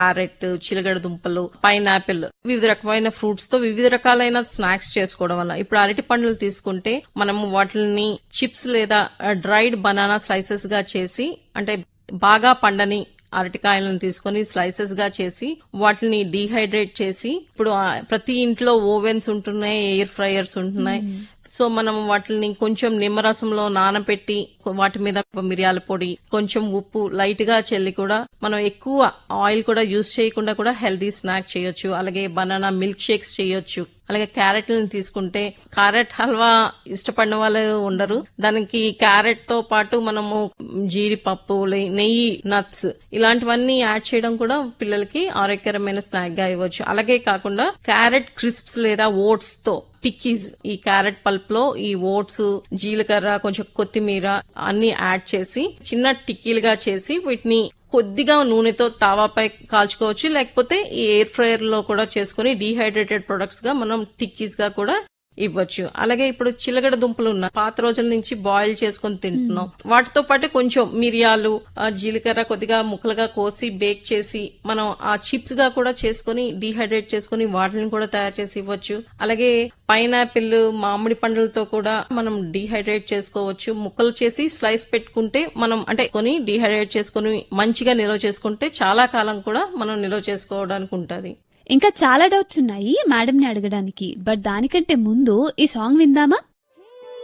carrot చిలగడ దుంపలు pineapple వివిధ రకమైన ఫ్రూట్స్ తో వివిధ రకాలైన స్నాక్స్ చేసుకోవడం వల్ల ఇప్పుడు అరటి పండ్లు తీసుకుంటే మనము వాటిని చిప్స్ లేదా డ్రైడ్ బనానా స్లైసెస్ గా చేసి అంటే బాగా పండని అరటికాయలను తీసుకొని స్లైసెస్ గా చేసి వాటిని డీహైడ్రేట్ చేసి ఇప్పుడు ఆ ప్రతి ఇంట్లో ఓవెన్స్ ఉంటున్నాయి ఎయిర్ ఫ్రైయర్స్ ఉంటున్నాయి సో మనం వాటిని కొంచెం నిమ్మరసంలో నానబెట్టి వాటి మీద మిరియాల పొడి కొంచెం ఉప్పు లైట్ గా చెల్లి కూడా మనం ఎక్కువ ఆయిల్ కూడా యూజ్ చేయకుండా కూడా హెల్దీ స్నాక్ చేయొచ్చు అలాగే బనానా మిల్క్ షేక్స్ చేయొచ్చు అలాగే క్యారెట్లను తీసుకుంటే క్యారెట్ హల్వా ఇష్టపడిన వాళ్ళు ఉండరు దానికి క్యారెట్ తో పాటు మనము జీడిపప్పు లే- నెయ్యి నట్స్ ఇలాంటివన్నీ యాడ్ చేయడం కూడా పిల్లలకి ఆరోగ్యకరమైన స్నాక్ గా ఇవ్వచ్చు అలాగే కాకుండా క్యారెట్ క్రిస్ప్స్ లేదా ఓట్స్ తో టిక్కీస్ ఈ క్యారెట్ పల్ప్ లో ఈ ఓట్స్ జీలకర్ర కొంచెం కొత్తిమీర అన్ని యాడ్ చేసి చిన్న టిక్కీలుగా చేసి వీటిని కొద్దిగా నూనెతో తావాపై కాల్చుకోవచ్చు లేకపోతే ఈ ఎయిర్ ఫ్రైయర్ లో కూడా చేసుకుని డీహైడ్రేటెడ్ ప్రొడక్ట్స్ గా మనం టిక్కీస్ గా కూడా ఇవ్వచ్చు అలాగే ఇప్పుడు చిలగడ దుంపలు ఉన్నాయి పాత రోజుల నుంచి బాయిల్ చేసుకొని తింటున్నాం వాటితో పాటు కొంచెం మిరియాలు ఆ, జీలకర్ర కొద్దిగా ముక్కలుగా కోసి బేక్ చేసి మనం ఆ చిప్స్ గా కూడా చేసుకొని డీహైడ్రేట్ చేసుకొని వాటిని కూడా తయారు చేసి ఇవ్వచ్చు అలాగే పైనాపిల్ మామిడి పండ్లతో కూడా మనం డీహైడ్రేట్ చేసుకోవచ్చు ముక్కలు చేసి స్లైస్ పెట్టుకుంటే మనం అంటే కొని డీహైడ్రేట్ చేసుకొని మంచిగా నిల్వ చేసుకుంటే చాలా కాలం కూడా మనం నిల్వ చేసుకోవడానికి ఉంటది ఇంకా చాలా డౌట్స్ ఉన్నాయి మేడం ని అడగడానికి బట్ దానికంటే ముందు ఈ సాంగ్ విందామా